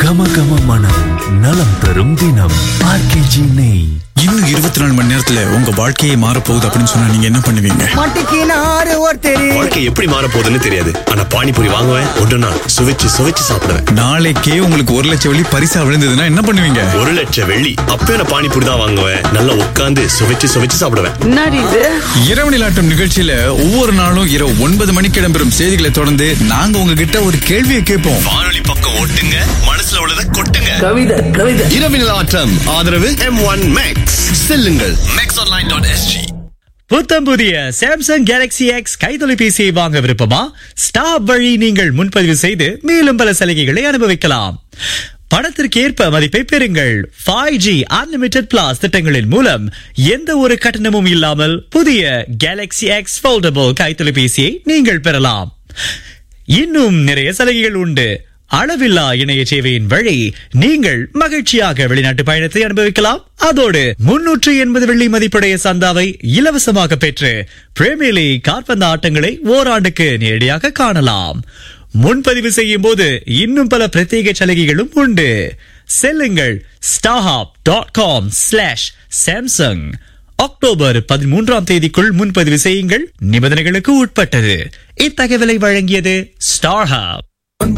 கம கம மனம் நலம் தரும் தினம் ஆர்கேஜி நெய் இன்னும் இருபத்தி நாலு மணி நேரத்துல உங்க வாழ்க்கையே மாற போகுது அப்படின்னு சொன்னா நீங்க என்ன பண்ணுவீங்க மாட்டிக்கினாரு ஒருத்தர் வாழ்க்கை எப்படி மாற போகுதுன்னு தெரியாது ஆனா பானிபூரி வாங்குவேன் ஒன்றுனா சுவைச்சு சுவைச்சு சாப்பிடுவேன் நாளைக்கே உங்களுக்கு ஒரு லட்சம் வெள்ளி பரிசா விழுந்ததுன்னா என்ன பண்ணுவீங்க ஒரு லட்சம் வெள்ளி அப்பயும் நான் பானிபூரி தான் வாங்குவேன் நல்லா உட்காந்து சுவைச்சு சுவைச்சு சாப்பிடுவேன் என்னடி இது இரவு நிலாட்டம் நிகழ்ச்சியில ஒவ்வொரு நாளும் இரவு ஒன்பது மணிக்கு இடம்பெறும் செய்திகளை தொடர்ந்து நாங்க உங்ககிட்ட ஒரு கேள்வியை கேட்போம் வானொலி பக்கம் ஓட்டுங்க மனசுல உள்ளதை கொட்டுங்க கவிதை கவிதை இரவினல் ஆட்டம் ஆதரவு எம் ஒன் மேக்ஸ் செல்லுங்கள் மேக்ஸ் ஆன்லைன் டாட் எஸ்ஜி புத்தம் புதிய சாம்சங் கேலக்ஸி எக்ஸ் கைத்தொலைபேசியை வாங்க விருப்பமா ஸ்டாப் வழி நீங்கள் முன்பதிவு செய்து மேலும் பல சலுகைகளை அனுபவிக்கலாம் பணத்திற்கு ஏற்ப மதிப்பை பெறுங்கள் ஃபைவ் ஜி அன்லிமிடெட் பிளாஸ் திட்டங்களின் மூலம் எந்த ஒரு கட்டணமும் இல்லாமல் புதிய கேலக்ஸி எக்ஸ் ஃபோல்டபிள் கைத்தொலைபேசியை நீங்கள் பெறலாம் இன்னும் நிறைய சலுகைகள் உண்டு அளவில்லா இணைய சேவையின் வழி நீங்கள் மகிழ்ச்சியாக வெளிநாட்டு பயணத்தை அனுபவிக்கலாம் அதோடு முன்னூற்று எண்பது வெள்ளி மதிப்புடைய சந்தாவை இலவசமாக பெற்று பிரேமியர் லீக் கால்பந்து ஆட்டங்களை ஓராண்டுக்கு நேரடியாக காணலாம் முன்பதிவு செய்யும் போது இன்னும் பல பிரத்யேக சலுகைகளும் உண்டு செல்லுங்கள் StarHub dot com slash Samsung October பதிமூன்றாம் தேதிக்குள் முன்பதிவு செய்யுங்கள் நிபந்தனைகளுக்கு உட்பட்டது இத்தகவலை வழங்கியது ஸ்டார்ஹாப்